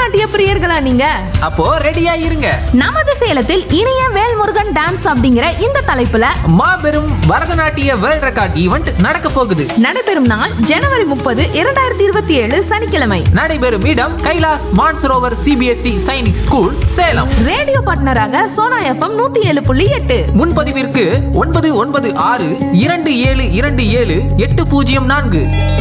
பரதநாட்டிய பிரியர்களா நீங்க அப்போ ரெடியா இருங்க நமது சேலத்தில் இனிய வேல்முருகன் டான்ஸ் அப்படிங்கிற இந்த தலைப்புல மாபெரும் பரதநாட்டிய வேர்ல்ட் ரெக்கார்ட் ஈவெண்ட் நடக்க போகுது நடைபெறும் நாள் ஜனவரி முப்பது இரண்டாயிரத்தி இருபத்தி ஏழு சனிக்கிழமை நடைபெறும் இடம் Kailash Mansarovar CBSE Sainik school Salem radio பார்ட்னராக சோனா எஃப்எம் நூத்தி ஏழு புள்ளி எட்டு முன்பதிவிற்கு ஒன்பது ஒன்பது ஆறு இரண்டு ஏழு இரண்டு ஏழு எட்டு பூஜ்ஜியம் நான்கு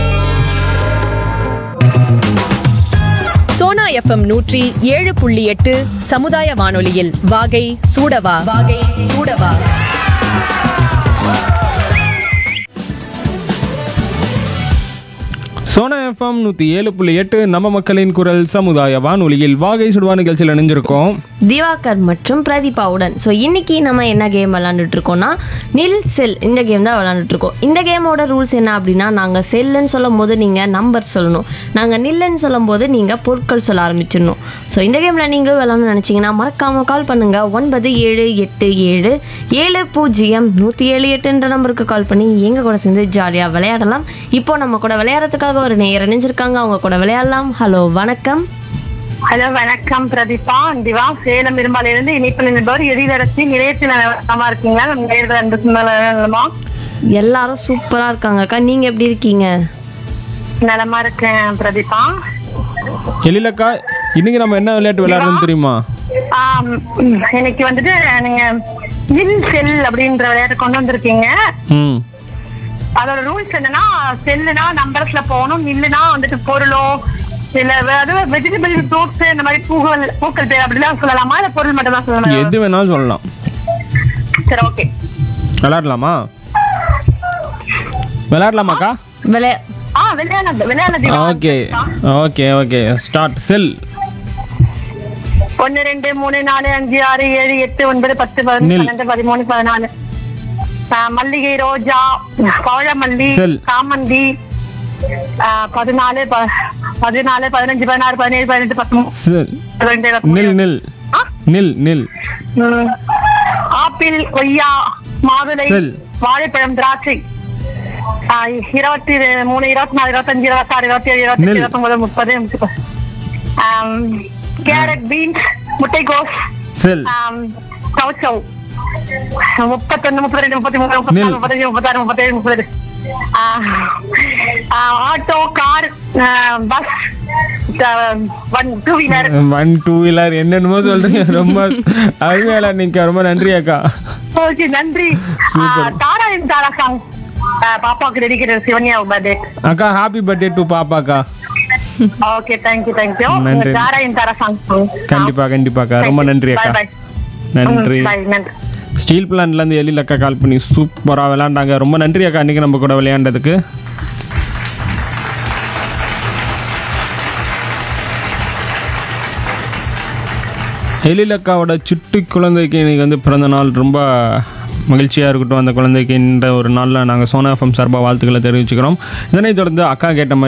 சோனா எஃப்எம் நூற்றி ஏழு புள்ளி எட்டு சமுதாய வானொலியில் வாகை சூடவா வாகை சூடவா சோனா எஃப்எம் நூற்றி ஏழு புள்ளி எட்டு நம்ம மக்களின் குரல் சமுதாய வானொலியில் வாகை சுடுவா நிகழ்ச்சியில் இணைஞ்சிருக்கோம் திவாகர் மற்றும் பிரதீபாவுடன் ஸோ இன்னைக்கு நம்ம என்ன கேம் விளாண்டுட்டு இருக்கோம்னா நில் செல் இந்த கேம் தான் விளாண்டுட்டு இருக்கோம் இந்த கேமோட ரூல்ஸ் என்ன அப்படின்னா நாங்கள் செல்லுன்னு சொல்லும் போது நீங்கள் நம்பர் சொல்லணும் நாங்கள் நில்லுன்னு சொல்லும் போது நீங்கள் பொருட்கள் சொல்ல ஆரம்பிச்சிடணும் ஸோ இந்த கேமில் நீங்கள் விளாடணும்னு நினச்சிங்கன்னா மறக்காமல் கால் பண்ணுங்கள் ஒன்பது ஏழு எட்டு ஏழு ஏழு பூஜ்ஜியம் நூற்றி ஏழு எட்டுன்ற நம்பருக்கு கால் பண்ணி எங்கள் கூட சேர்ந்து ஜாலியாக விளையாடலாம் இப்போ நம்ம கூட விளையாடுறதுக்காக ஒரு நேயர் இணைஞ்சிருக்காங்க அவங்க கூட விளையாடலாம் ஹலோ வணக்கம் ஹலோ வணக்கம் பிரதீபா திவா சேலம் இரும்பால இருந்து இணைப்பில் நிற்பவர் எதிரரசி நிலையத்தில் நலமா இருக்கீங்களா நம்ம நேர்கள் அன்புக்கு நலமா எல்லாரும் சூப்பரா இருக்காங்க அக்கா நீங்க எப்படி இருக்கீங்க நலமா இருக்கேன் பிரதீபா எழிலக்கா இன்னைக்கு நம்ம என்ன விளையாட்டு விளையாடுறோம் தெரியுமா ஆம், ம், இன்னைக்கு வந்துட்டு நீங்க நில் செல் அப்படின்ற விளையாட்டு கொண்டு வந்திருக்கீங்க ம் அதோட ரூல்ஸ் என்னன்னா செல்லுனா நம்பர்ஸ்ல போகணும் நில்லுனா வந்துட்டு பொருளோ இல்ல அதாவது வெஜிடபிள் ஃப்ரூட்ஸ் இந்த மாதிரி பூக்கள் பூக்கள் பேர் அப்படிலாம் சொல்லலாமா இல்ல பொருள் மட்டும் தான் சொல்லலாமா எது வேணாலும் சொல்லலாம் சரி ஓகே விளையாடலாமா விளையாடலாமாக்கா விளையா ஆ விளையாட விளையாட திவா. ஓகே ஓகே ஓகே ஸ்டார்ட் செல் ஒன்னு ரெண்டு மூணு நாலு அஞ்சு ஆறு ஏழு எட்டு ஒன்பது பத்து பதினொன்று நில். பன்னெண்டு பதிமூணு பதினாலு ஆ, மல்லிகை ரோஜா பவழமல்லி செல். சாமந்தி ஆ, பதினாலு ப- பதினாலு பதினஞ்சு பதினாறு பதினேழு பதினெட்டு பத்தொன்பது செல் பதினெட்டு, நில் இருபத்தி நில் ஆ? நில் நில் ம். ஆப்பிள் கொய்யா மாதுளை செல். வாழைப்பழம் திராட்சை ஆ, இருபத்தி மூணு இருபத்தி நாலு இருபத்தஞ்சு இருபத்தாறு இருபத்தி ஏழு இருபத்தி நில். இருபத்தொன்பது முப்பது முப்பது ஆம், கேரட் பீன்ஸ் முட்டைகோஸ் செல் ஆம், சௌசௌ முப்பத்தொன்னு முப்பத்தி ரெண்டு முப்பத்தி மூணு முப்பத்தி நில். நாலு முப்பத்தஞ்சு முப்பத்தாறு முப்பத்தேழு முப்பது ஆ, ஆ, ஆட்டோ கார் ஆ, bus one two wheeler one two wheeler என்னென்னமோ சொல்றீங்க ரொம்ப அருமையா விளையாடுனீங்க ரொம்ப நன்றி அக்கா ஓகே நன்றி Super. ஆ, தாரா என் தாரா சாங் பாப்பாவுக்கு டெடிக்கேட் சிவன்யா பர்த்டே அக்கா ஹாப்பி பர்த்டே டு பாப்பாக்கா ஓகே தேங்க்யூ தேங்க்யூ நன்றி. தாரா என் தாரா சாங் கண்டிப்பா கண்டிப்பாக்கா ரொம்ப நன்றி அக்கா பாய் நன்றி பாய் நன்றி ஸ்டீல் பிளான்ட்லேருந்து எழில் அக்கா கால் பண்ணி சூப்பராக விளையாண்டாங்க ரொம்ப நன்றி அக்கா இன்னைக்கு நம்ம கூட விளையாண்டதுக்கு எழில் அக்காவோட சுட்டி குழந்தைக்கு இன்னைக்கு வந்து பிறந்த நாள் ரொம்ப மகிழ்ச்சியாக இருக்கட்டும் அந்த குழந்தைக்கு இந்த ஒரு நாளில் நாங்கள் சோனா எஃப்எம் சார்பாக வாழ்த்துக்களை தெரிவிச்சுக்கிறோம் இதனைத் தொடர்ந்து அக்கா கேட்ட மாதிரி